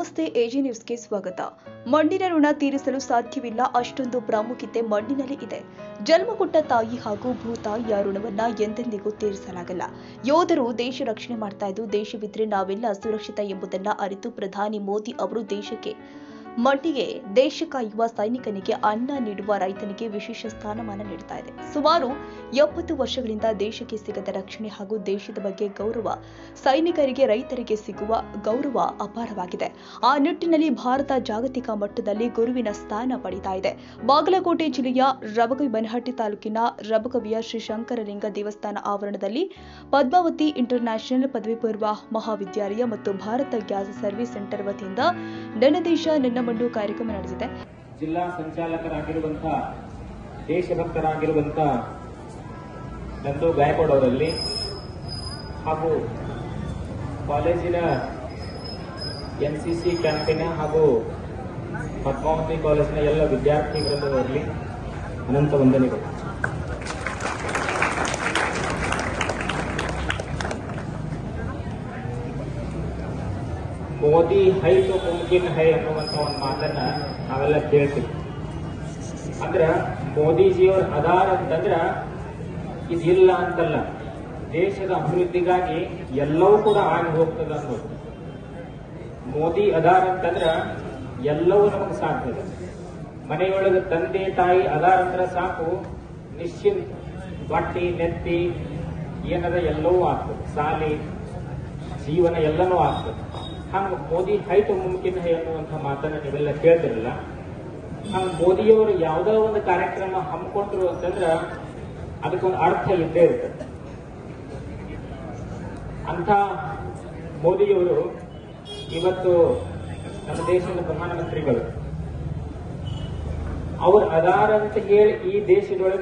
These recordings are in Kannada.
ನಮಸ್ತೆ ಎಜಿ ನ್ಯೂಸ್ಗೆ ಸ್ವಾಗತ ಮಣ್ಣಿನ ಋಣ ತೀರಿಸಲು ಸಾಧ್ಯವಿಲ್ಲ ಅಷ್ಟೊಂದು ಪ್ರಾಮುಖ್ಯತೆ ಮಣ್ಣಿನಲ್ಲಿ ಇದೆ ಜನ್ಮ ಕೊಟ್ಟ ತಾಯಿ ಹಾಗೂ ಭೂತಾಯಿಯ ಋಣವನ್ನ ಎಂದೆಂದಿಗೂ ತೀರಿಸಲಾಗಲ್ಲ ಯೋಧರು ದೇಶ ರಕ್ಷಣೆ ಮಾಡ್ತಾ ಇದ್ದು ದೇಶವಿದ್ರೆ ನಾವೆಲ್ಲ ಸುರಕ್ಷಿತ ಎಂಬುದನ್ನ ಅರಿತು ಪ್ರಧಾನಿ ಮೋದಿ ಅವರು ದೇಶಕ್ಕೆ ಮಣ್ಣಿಗೆ ದೇಶ ಕಾಯುವ ಸೈನಿಕನಿಗೆ ಅನ್ನ ನೀಡುವ ರೈತನಿಗೆ ವಿಶೇಷ ಸ್ಥಾನಮಾನ ನೀಡ್ತಾ ಇದೆ ಸುಮಾರು ಎಪ್ಪತ್ತು ವರ್ಷಗಳಿಂದ ದೇಶಕ್ಕೆ ಸಿಗದ ರಕ್ಷಣೆ ಹಾಗೂ ದೇಶದ ಬಗ್ಗೆ ಗೌರವ ಸೈನಿಕರಿಗೆ ರೈತರಿಗೆ ಸಿಗುವ ಗೌರವ ಅಪಾರವಾಗಿದೆ ಆ ನಿಟ್ಟಿನಲ್ಲಿ ಭಾರತ ಜಾಗತಿಕ ಮಟ್ಟದಲ್ಲಿ ಗುರುವಿನ ಸ್ಥಾನ ಪಡೀತಾ ಇದೆ ಬಾಗಲಕೋಟೆ ಜಿಲ್ಲೆಯ ರಬಕವಿ ಬನಹಟ್ಟಿ ತಾಲೂಕಿನ ರಬಕವಿಯ ಶ್ರೀ ಶಂಕರಲಿಂಗ ದೇವಸ್ಥಾನ ಆವರಣದಲ್ಲಿ ಪದ್ಮಾವತಿ ಇಂಟರ್ನ್ಯಾಷನಲ್ ಪದವಿ ಪೂರ್ವ ಮಹಾವಿದ್ಯಾಲಯ ಮತ್ತು ಭಾರತ ಗ್ಯಾಸ್ ಸರ್ವಿಸ್ ಸೆಂಟರ್ ವತಿಯಿಂದ ನನ್ನ ದೇಶ ನನ್ನ ಮಣ್ಣು ಕಾರ್ಯಕ್ರಮ ನಡೆದಿದೆ ಜಿಲ್ಲಾ ಸಂಚಾಲಕರಾಗಿರುವಂಥ ದೇಶಭಕ್ತರಾಗಿರುವಂಥ ನಂದು ಗಾಯಕವಾಡ್ ಅವರಲ್ಲಿ ಹಾಗೂ ಕಾಲೇಜಿನ ಎನ್ ಸಿ ಸಿ ಕ್ಯಾಂಪಿನ ಹಾಗೂ ಪದ್ಮಾವತಿ ಕಾಲೇಜಿನ ಎಲ್ಲ ವಿದ್ಯಾರ್ಥಿ ವೃಂದದವರಲ್ಲಿ ಅನಂತ ವಂದನೆಗಳು ಮೋದಿ ಹೈ ತೋ ಮುಮ್ಕಿನ್ ಹೈ ಅನ್ನುವಂಥ ಒಂದು ಮಾತನ್ನ ನಾವೆಲ್ಲ ಕೇಳ್ತೀವಿ ಅಂದ್ರ ಮೋದಿಜಿಯವ್ರ ಆಧಾರ ಅಂತಂದ್ರ ಇದಿಲ್ಲ ಅಂತಲ್ಲ ದೇಶದ ಅಭಿವೃದ್ಧಿಗಾಗಿ ಎಲ್ಲವೂ ಕೂಡ ಆಗಿ ಹೋಗ್ತದ ಅನ್ನೋದು ಮೋದಿ ಅದಾರ ಅಂತಂದ್ರ ಎಲ್ಲವೂ ನಮಗೆ ಸಾಧ್ಯ ಇದೆ ಮನೆಯೊಳಗೆ ತಂದೆ ತಾಯಿ ಅದಾರ ಅಂದ್ರ ಸಾಕು ನಿಶ್ಚಿಂತ ಬಟ್ಟಿ ನೆತ್ತಿ ಏನದ ಎಲ್ಲವೂ ಆಗ್ತದೆ ಸಾಲಿ ಜೀವನ ಎಲ್ಲನೂ ಆಗ್ತದೆ ಹಂಗ ಮೋದಿ ಹೈತು ಮುಮ್ಕಿನ್ ಹೈ ಅನ್ನುವಂಥ ಮಾತನ್ನ ನೀವೆಲ್ಲ ಕೇಳ್ತಿರಲ್ಲ ಹಂಗ ಮೋದಿಯವರು ಯಾವುದೋ ಒಂದು ಕಾರ್ಯಕ್ರಮ ಹಮ್ಮಿಕೊಂಡ್ರು ಅಂತಂದ್ರ ಅದಕ್ಕೊಂದು ಅರ್ಥ ಇದ್ದೇ ಇರ್ತದೆ ಅಂತ ಮೋದಿಯವರು ಇವತ್ತು ನಮ್ಮ ದೇಶದ ಪ್ರಧಾನಮಂತ್ರಿಗಳು ಅವ್ರ ಅದಾರ ಅಂತ ಹೇಳಿ ಈ ದೇಶದೊಳಗ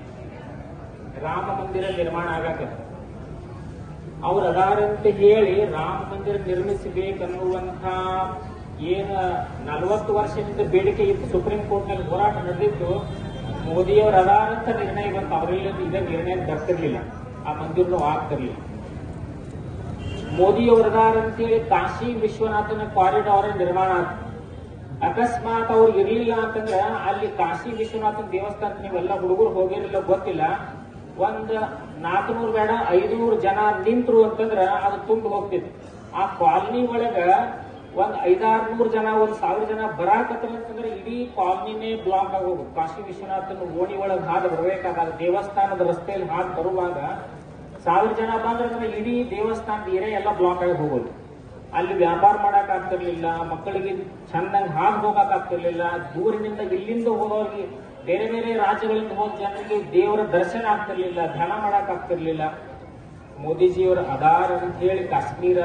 ರಾಮ ಮಂದಿರ ನಿರ್ಮಾಣ ಆಗಾಕತ್ತ ಅವ್ರ ಅದಾರ ಅಂತ ಹೇಳಿ ರಾಮ ಮಂದಿರ ನಿರ್ಮಿಸಬೇಕನ್ನುವಂತ ಏನ ನಲವತ್ತು ವರ್ಷದಿಂದ ಬೇಡಿಕೆ ಇತ್ತು ಸುಪ್ರೀಂ ಕೋರ್ಟ್ ನಲ್ಲಿ ಹೋರಾಟ ನಡೆದಿತ್ತು ಮೋದಿಯವರ ಅದಾರ ಅಂತ ನಿರ್ಣಯ ಬಂತು ಅವರೆಲ್ಲ ಇದೇ ನಿರ್ಣಯ ಬರ್ತಿರ್ಲಿಲ್ಲ ಆ ಮಂದಿರನು ಆಗ್ತಿರ್ಲಿಲ್ಲ ಮೋದಿಯವರ ಅದಾರ ಅಂತೇಳಿ ಕಾಶಿ ವಿಶ್ವನಾಥನ ಕಾರಿಡಾರ್ ನಿರ್ಮಾಣ ಆಯ್ತು ಅಕಸ್ಮಾತ್ ಅವ್ರು ಇರ್ಲಿಲ್ಲ ಅಂತಂದ್ರ ಅಲ್ಲಿ ಕಾಶಿ ವಿಶ್ವನಾಥನ ದೇವಸ್ಥಾನ ನೀವೆಲ್ಲ ಹುಡುಗರು ಹೋಗಿರಲಿಲ್ಲ ಗೊತ್ತಿಲ್ಲ ಒಂದ್ ನಾಲ್ಕನೂರು ಬೇಡ ಐದುನೂರು ಜನ ನಿಂತ್ರು ಅಂತಂದ್ರ ಅದು ತುಂಬಿ ಹೋಗ್ತಿತ್ತು ಆ ಕಾಲನಿ ಒಳಗ ಒಂದ್ ಐದಾರು ನೂರು ಜನ ಒಂದ್ ಸಾವಿರ ಜನ ಬರಾಕತ್ರ ಅಂತಂದ್ರೆ ಇಡೀ ಕಾಲನಿನೇ ಬ್ಲಾಕ್ ಆಗೋದು ಕಾಶಿ ವಿಶ್ವನಾಥನ ಓಣಿ ಒಳಗ್ ಹಾದು ಬರ್ಬೇಕಾದಾಗ ದೇವಸ್ಥಾನದ ರಸ್ತೆಯಲ್ಲಿ ಹಾದು ಬರುವಾಗ ಸಾವಿರ ಜನ ಬಂದ್ರೆ ಇಡೀ ದೇವಸ್ಥಾನದ ಏರಿಯಾ ಎಲ್ಲ ಬ್ಲಾಕ್ ಆಗಿ ಹೋಗೋದು ಅಲ್ಲಿ ವ್ಯಾಪಾರ ಮಾಡಕ್ ಆಗ್ತಿರ್ಲಿಲ್ಲ ಮಕ್ಕಳಿಗೆ ಚಂದಂಗ್ ಹಾದು ಹೋಗಕ್ ಆಗ್ತಿರ್ಲಿಲ್ಲ ದೂರಿನಿಂದ ಇಲ್ಲಿಂದ ಹೋಗೋರಿಗೆ ಬೇರೆ ಬೇರೆ ರಾಜ್ಯಗಳಿಂದ ಹೋದ ಜನರಿಗೆ ದೇವರ ದರ್ಶನ ಆಗ್ತಿರ್ಲಿಲ್ಲ ಧ್ಯಾನ ಮಾಡಕ್ ಆಗ್ತಿರ್ಲಿಲ್ಲ ಮೋದಿಜಿಯವರ ಅದಾರ ಅಂತ ಹೇಳಿ ಕಾಶ್ಮೀರ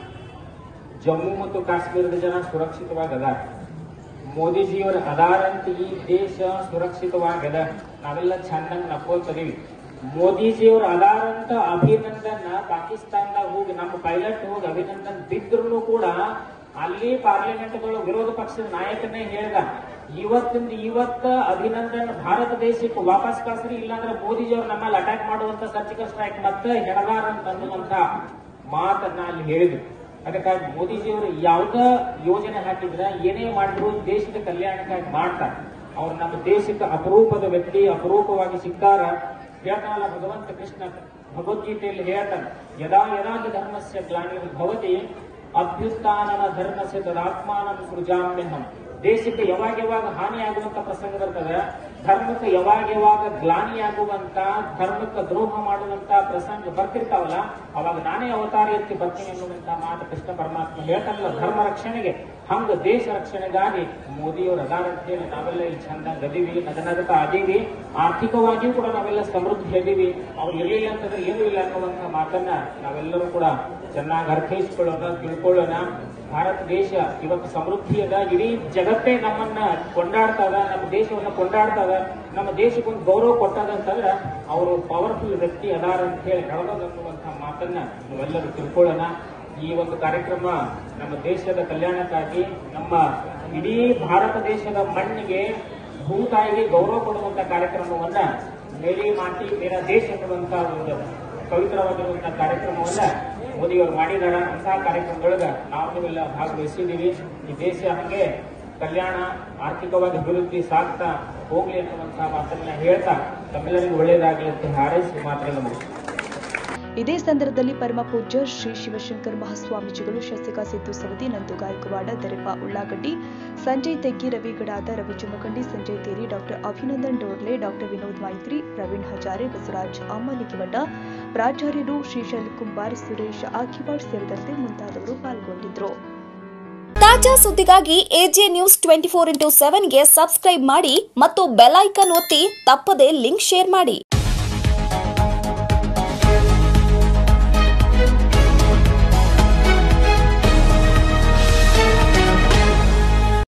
ಜಮ್ಮು ಮತ್ತು ಕಾಶ್ಮೀರದ ಜನ ಸುರಕ್ಷಿತವಾಗಿ ಅದಾರ ಮೋದಿಜಿಯವರ ಅದಾರ ಅಂತ ಈ ದೇಶ ಸುರಕ್ಷಿತವಾಗದ ನಾವೆಲ್ಲ ಚಂದಂಗ್ ನಕ್ಕೋತದೀವಿ ಮೋದಿಜಿಯವರ ಅದಾರ ಅಂತ ಅಭಿನಂದನ್ ಪಾಕಿಸ್ತಾನದಾಗ ಹೋಗಿ ನಮ್ಮ ಪೈಲಟ್ ಹೋಗಿ ಅಭಿನಂದನ್ ಬಿದ್ರು ಕೂಡ ಅಲ್ಲಿ ಪಾರ್ಲಿಮೆಂಟ್ ವಿರೋಧ ಪಕ್ಷದ ನಾಯಕನೇ ಹೇಳ್ದ ಇವತ್ತಿಂದ ಇವತ್ತ ಅಭಿನಂದನ್ ಭಾರತ ದೇಶಕ್ಕೆ ವಾಪಸ್ ಕಳಿಸ್ರಿ ಇಲ್ಲಾಂದ್ರೆ ಮೋದಿಜಿಯವ್ರು ನಮ್ಮಲ್ಲಿ ಅಟ್ಯಾಕ್ ಮಾಡುವಂತ ಸರ್ಜಿಕಲ್ ಸ್ಟ್ರೈಕ್ ಮತ್ತೆ ಹೆಣಗಾರ ಅಂತ ಅನ್ನುವಂತ ಮಾತನ್ನ ಅಲ್ಲಿ ಹೇಳಿದ್ರು ಅದಕ್ಕಾಗಿ ಮೋದಿಜಿಯವರು ಯಾವ್ದ ಯೋಜನೆ ಹಾಕಿದ್ರ ಏನೇ ಮಾಡಿದ್ರು ದೇಶದ ಕಲ್ಯಾಣಕ್ಕಾಗಿ ಮಾಡ್ತಾರೆ ಅವ್ರು ನಮ್ಮ ದೇಶಕ್ಕೆ ಅಪರೂಪದ ವ್ಯಕ್ತಿ ಅಪರೂಪವಾಗಿ ಸಿಕ್ಕಾರ ಹೇಳ್ತಾನಲ್ಲ ಭಗವಂತ ಕೃಷ್ಣ ಭಗವದ್ಗೀತೆಯಲ್ಲಿ ಹೇಳ್ತಾನೆ ಯದಾ ಯದಾ ಹಿ ಧರ್ಮಸ್ಯ ಗ್ಲಾನಿರ್ಭವತಿ ಅಭ್ಯುತ್ಥಾನನ ಧರ್ಮಸ್ಯ ತದಾತ್ಮಾನಂ ಸೃಜಾಮ್ಯಹಂ ದೇಶಕ್ಕೆ ಯಾವಾಗ ಯಾವಾಗ ಹಾನಿಯಾಗುವಂತ ಪ್ರಸಂಗ ಬರ್ತದೆ ಧರ್ಮಕ್ಕೆ ಯಾವಾಗ ಯಾವಾಗ ಗ್ಲಾನಿಯಾಗುವಂತ ಧರ್ಮಕ್ಕೆ ದ್ರೋಹ ಮಾಡುವಂತ ಪ್ರಸಂಗ ಬರ್ತಿರ್ತಾವಲ್ಲ ಅವಾಗ ನಾನೇ ಅವತಾರ ಎತ್ತಿ ಬರ್ತೀನಿ ಎನ್ನುವಂತ ಮಾತು ಕೃಷ್ಣ ಪರಮಾತ್ಮ ಹೇಳ್ತಾನಲ್ಲ ಧರ್ಮ ರಕ್ಷಣೆಗೆ ಹಂಗ ದೇಶ ರಕ್ಷಣೆಗಾಗಿ ಮೋದಿಯವರು ಅದಾರ ಅಂತ ಹೇಳಿ ನಾವೆಲ್ಲ ಇಲ್ಲಿ ಚಂದ ಗದೀವಿ ನಗನಗತ ಅದೀವಿ ಆರ್ಥಿಕವಾಗಿಯೂ ಕೂಡ ನಾವೆಲ್ಲ ಸಮೃದ್ಧಿ ಅದೀವಿ ಅವ್ರು ಇರಲಿಲ್ಲ ಅಂತಂದ್ರೆ ಏನೂ ಇಲ್ಲ ಅನ್ನುವಂತ ಮಾತನ್ನ ನಾವೆಲ್ಲರೂ ಕೂಡ ಚೆನ್ನಾಗಿ ಅರ್ಥೈಸ್ಕೊಳ್ಳೋಣ ತಿಳ್ಕೊಳ್ಳೋಣ ಭಾರತ ದೇಶ ಇವತ್ತು ಸಮೃದ್ಧಿ ಅದ ಇಡೀ ಜಗತ್ತೇ ನಮ್ಮನ್ನ ಕೊಂಡಾಡ್ತದ ನಮ್ಮ ದೇಶವನ್ನ ಕೊಂಡಾಡ್ತದ ನಮ್ಮ ದೇಶಕ್ಕೊಂದು ಗೌರವ ಕೊಟ್ಟದ ಅಂತಂದ್ರೆ ಅವರು ಪವರ್ಫುಲ್ ವ್ಯಕ್ತಿ ಅದಾರ ಅಂತ ಹೇಳಿ ಹೇಳೋದು ಅನ್ನುವಂಥ ಮಾತನ್ನ ನಾವೆಲ್ಲರೂ ತಿಳ್ಕೊಳ್ಳೋಣ ಈ ಒಂದು ಕಾರ್ಯಕ್ರಮ ನಮ್ಮ ದೇಶದ ಕಲ್ಯಾಣಕ್ಕಾಗಿ ನಮ್ಮ ಇಡೀ ಭಾರತ ದೇಶದ ಮಣ್ಣಿಗೆ ಭೂತಾಯಿಗೆ ಗೌರವ ಕೊಡುವಂತ ಕಾರ್ಯಕ್ರಮವನ್ನ ಮೇರಿ ಮಾಟಿ ಮೇರಾ ದೇಶ ಅನ್ನುವಂತ ಒಂದು ಪವಿತ್ರವಾಗಿರುವಂತಹ ಕಾರ್ಯಕ್ರಮವನ್ನ ಮೋದಿಯವರು ಮಾಡಿದಾರ ಅಂತಹ ಕಾರ್ಯಕ್ರಮದೊಳಗ ನಾವು ನೀವೆಲ್ಲ ಭಾಗವಹಿಸಿದೀವಿ ಈ ದೇಶ ಹಂಗೆ ಕಲ್ಯಾಣ ಆರ್ಥಿಕವಾಗಿ ಅಭಿವೃದ್ಧಿ ಸಾಗ್ತಾ ಹೋಗ್ಲಿ ಅನ್ನುವಂತಹ ಮಾತನ್ನ ಹೇಳ್ತಾ ತಮ್ಮೆಲ್ಲರಿಗೂ ಒಳ್ಳೇದಾಗಲಿ ಅಂತ ಹಾರೈಸಿ ಮಾತನ್ನ ಮುಗಿಸ್ತೀನಿ ಇದೇ ಸಂದರ್ಭದಲ್ಲಿ ಪರಮ ಪೂಜ್ಯ ಶ್ರೀ ಶಿವಶಂಕರ್ ಮಹಾಸ್ವಾಮೀಜಿಗಳು ಶಾಸಕ ಸಿದ್ದು ಸವದಿ ನಂದು ಗಾಯಕವಾಡ ದರೆಪ ಉಳ್ಳಾಗಡ್ಡಿ ಸಂಜಯ್ ತೆಗ್ಗಿ ರವಿ ಗಡಾದ ರವಿ ಜಮಖಂಡಿ ಸಂಜಯ್ ತೇರಿ ಡಾಕ್ಟರ್ ಅಭಿನಂದನ್ ಡೋರ್ಲೆ ಡಾಕ್ಟರ್ ವಿನೋದ್ ಮೈತ್ರಿ ಪ್ರವೀಣ್ ಹಜಾರೆ ಬಸವರಾಜ್ ಅಮ್ಮನಿಕಿಮಠ ಪ್ರಾಚಾರ್ಯರು ಶ್ರೀಶೈಲ್ ಕುಂಬಾರ್ ಸುರೇಶ್ ಆಕಿವಾಡ್ ಸೇರಿದಂತೆ ಮುಂತಾದವರು ಪಾಲ್ಗೊಂಡಿದ್ದರು ತಾಜಾ ಸುದ್ದಿಗಾಗಿ AJ news twenty four into ಸೆವೆನ್ಗೆ ಸಬ್ಸ್ಕ್ರೈಬ್ ಮಾಡಿ ಮತ್ತು ಬೆಲ್ ಐಕನ್ ಒತ್ತಿ ತಪ್ಪದೇ ಲಿಂಕ್ ಶೇರ್ ಮಾಡಿ